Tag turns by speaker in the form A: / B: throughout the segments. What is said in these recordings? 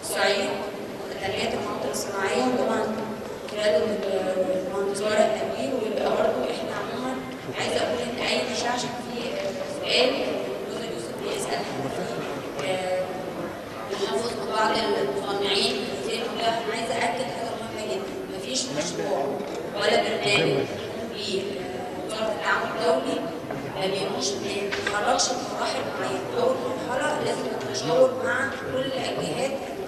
A: الصعيد وتنميه المناطق الصناعيه وطبعا قياده المهندس ورق الامين ويبقى برضه احنا عموما عايزه اقول ان اي مشاع عشان في سؤال الدكتور يوسف بيسال آه، بنحفظ من بعض المصنعين زي ما كده انا عايزه اكد حاجه مهمه جدا مفيش مشروع ولا برنامج في آه، وزاره التعاون الدولي ما بيمش ما بيتحركش في مراحل معينه اول مرحله لازم نتشاور مع كل الجهات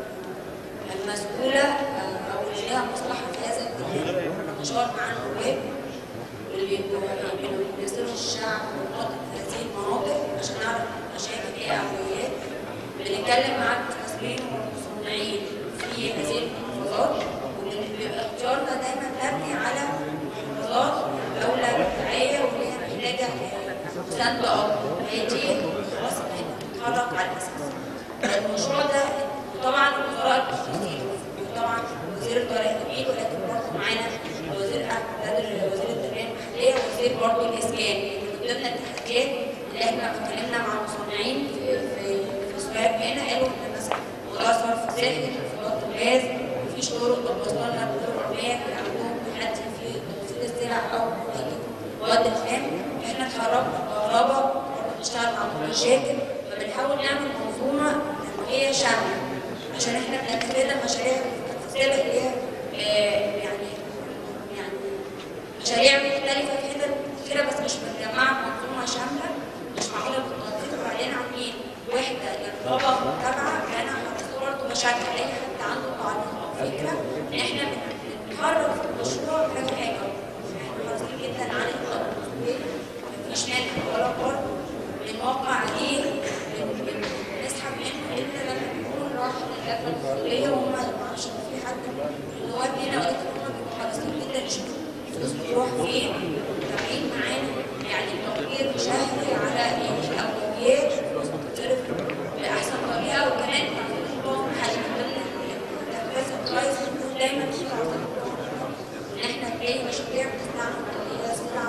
A: المسؤوله آه، او اللي لها مصلحه في هذا الاتجاه نتشاور مع النواب اللي بيبقوا بيبقوا بيمثلوا الشعب والمواطن في هذه المناطق عشان نعرف المشاكل ايه اولويات بنتكلم مع المستثمرين والمصنعين في هذه المحافظات وبيبقى اختيارنا دايما مبني على محافظات دولة مدعية واللي هي محتاجة سند أكتر هي دي خلاص احنا بنتحرك على الأساس المشروع ده طبعا الوزراء المختصين وطبعا وزير الطريق الجديد ولكن برضه معانا وزير احمد بدر وزير التنميه المحليه وزير برضه الاسكان من ضمن التحديات اللي احنا اتكلمنا مع المصنعين في في في سوهاج هنا قالوا ان مثلا موضوع صرف زائد انخفاضات الغاز مفيش طرق توصلنا لنا بالطرق العموميه في عندهم تحدي في توصيل السلع او المواد الخام احنا اتحركنا كهرباء برضه بنشتغل مع مشاكل فبنحاول نعمل منظومه تنمويه شامله عشان احنا بنتفادى مشاريع السابق اللي هي آه، يعني يعني مشاريع مختلفة في حتت كتيرة بس مش متجمعة في منظومة شاملة مش معمولة بالتنظيم وبعدين عاملين وحدة للرقابة متابعة كان حاطين برضه مشاكل أي حد عنده تعليق أو فكرة إن إحنا بنتحرك في المشروع حاجة حاجة إحنا حريصين جدا على الخطوة مفيش مانع ولا فرق الموقع عليه بن- بن- بنسحب منه إلا لما بيكون راح للجبهة الداخلية وهم معرفش إن في حد من النواب هنا ولكن هم بيبقوا حريصين جدا يشوفوا الفلوس بتروح فين متابعين معانا يعني تقرير شهري على الأولويات الفلوس بتتصرف بأحسن طريقة وكمان عندهم حل من ضمن التنفيذ الكويس بنكون دايما في عطاء إن إحنا نلاقي مشاريع بتستعمل طريقة سرعة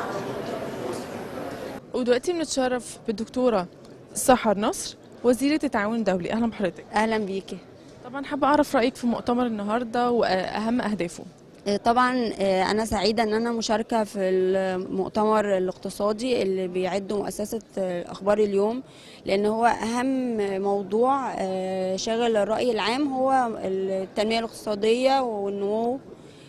B: ودلوقتي بنتشرف بالدكتورة سحر نصر وزيرة التعاون الدولي أهلا بحضرتك
C: اهلا بيكي
B: طبعا حابة أعرف رأيك في مؤتمر النهاردة وأهم أهدافه
C: آه، طبعا آه، انا سعيده ان انا مشاركه في المؤتمر الاقتصادي اللي بيعده مؤسسه آه، اخبار اليوم لان هو اهم موضوع آه، شاغل الراي العام هو التنميه الاقتصاديه والنمو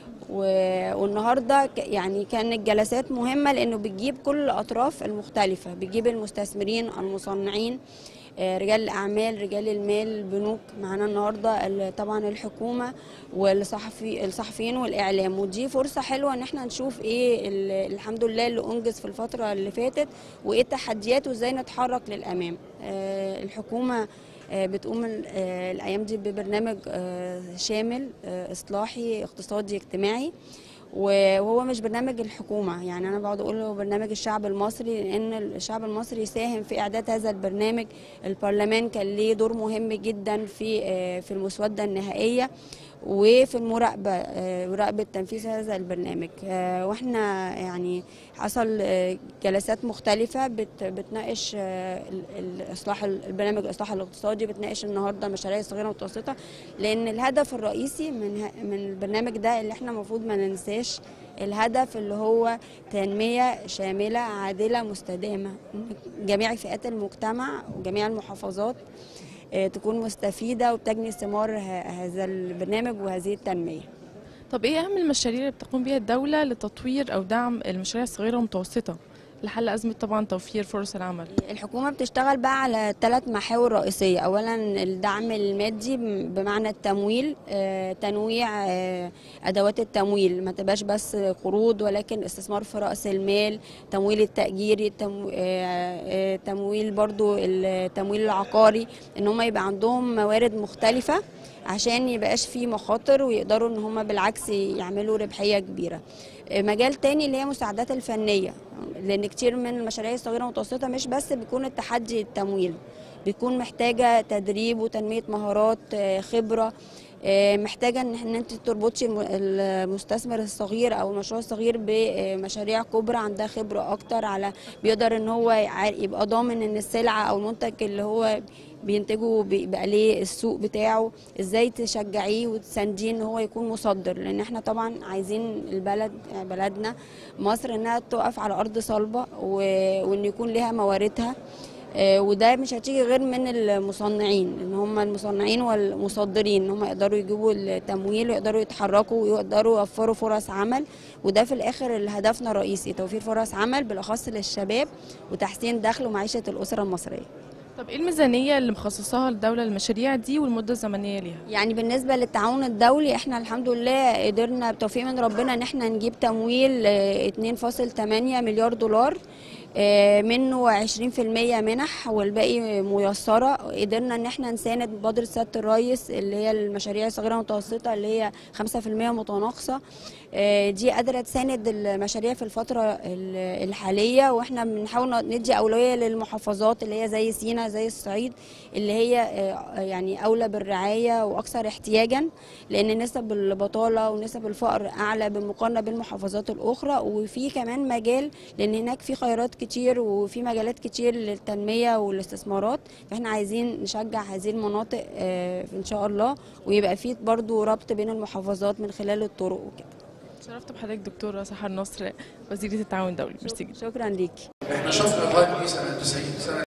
C: و- والنهارده ك- يعني كانت جلسات مهمه لانه بتجيب كل الاطراف المختلفه بتجيب المستثمرين المصنعين آه، رجال الاعمال رجال المال البنوك معانا النهارده ال- طبعا الحكومه والصحفي الصحفيين والاعلام ودي فرصه حلوه ان احنا نشوف ايه ال- الحمد لله اللي انجز في الفتره اللي فاتت وايه التحديات وازاي نتحرك للامام آه، الحكومه آه، بتقوم ال- آه، الايام دي ببرنامج آه، شامل آه، اصلاحي اقتصادي اجتماعي وهو مش برنامج الحكومه يعني انا بقعد اقول له برنامج الشعب المصري لان الشعب المصري ساهم في اعداد هذا البرنامج البرلمان كان ليه دور مهم جدا في آه، في المسوده النهائيه وفي المراقبه آه، مراقبه تنفيذ هذا البرنامج آه، واحنا يعني حصل آه، جلسات مختلفه بت- بتناقش آه، ال- الاصلاح البرنامج الاصلاح الاقتصادي بتناقش النهارده المشاريع الصغيره والمتوسطه لان الهدف الرئيسي من ه- من البرنامج ده اللي احنا المفروض ما ننساش الهدف اللي هو تنمية شاملة عادلة مستدامة إن جميع فئات المجتمع وجميع المحافظات آه، تكون مستفيدة وبتجني ثمار ه- هذا البرنامج وهذه التنمية
B: طب إيه أهم المشاريع اللي بتقوم بها الدولة لتطوير أو دعم المشاريع الصغيرة والمتوسطة لحل أزمة طبعا توفير فرص العمل
C: الحكومة بتشتغل بقى على ثلاث محاور رئيسية أولا الدعم المادي بمعنى التمويل آه، تنويع آه، أدوات التمويل ما تبقاش بس قروض ولكن استثمار في رأس المال تمويل التأجيري تمو- آه، آه، تمويل برضو التمويل العقاري إن هم يبقى عندهم موارد مختلفة عشان يبقاش في مخاطر ويقدروا ان هم بالعكس يعملوا ربحيه كبيره مجال تاني اللي هي المساعدات الفنيه لان كتير من المشاريع الصغيره والمتوسطه مش بس بيكون التحدي التمويل بيكون محتاجه تدريب وتنميه مهارات آه، خبره آه، محتاجه ان إن انت تربطي الم- المستثمر الصغير او المشروع الصغير بمشاريع كبرى عندها خبره اكتر على بيقدر ان هو يع- يبقى ضامن ان السلعه او المنتج اللي هو بينتجوا بيبقى ليه السوق بتاعه ازاي تشجعيه وتسانديه ان هو يكون مصدر لان احنا طبعا عايزين البلد بلدنا مصر انها تقف على ارض صلبه و- وان يكون لها مواردها آه، وده مش هتيجي غير من المصنعين ان هم المصنعين والمصدرين ان هم يقدروا يجيبوا التمويل ويقدروا يتحركوا ويقدروا يوفروا فرص عمل وده في الاخر اللي هدفنا الرئيسي توفير فرص عمل بالاخص للشباب وتحسين دخل ومعيشه الاسره المصريه
B: طب ايه الميزانية اللي مخصصاها الدولة للمشاريع دي والمدة الزمنية ليها؟
C: يعني بالنسبة للتعاون الدولي احنا الحمد لله قدرنا بتوفيق من ربنا ان احنا نجيب تمويل آه، 2.8 مليار دولار آه، منه 20% منح والباقي ميسرة قدرنا ان احنا نساند مبادرة سيادة الرئيس اللي هي المشاريع الصغيرة والمتوسطة اللي هي 5% متناقصة آه، دي قادرة تساند المشاريع في الفترة ال- الحالية واحنا بنحاول ندي أولوية للمحافظات اللي هي زي سينا زي الصعيد اللي هي آه، يعني أولى بالرعاية وأكثر احتياجا لأن نسب البطالة ونسب الفقر أعلى بالمقارنة بالمحافظات الأخرى وفي كمان مجال لأن هناك في خيارات كتير وفي مجالات كتير للتنمية والاستثمارات فاحنا عايزين نشجع هذه المناطق آه، إن شاء الله ويبقى في برضو ربط بين المحافظات من خلال الطرق وكده
B: شرفت بحضرتك دكتورة سحر نصر وزيرة التعاون الدولي ميرسي جدا
C: شكرا ليكي
D: احنا شفنا لغايه ايه سنه 90 سنه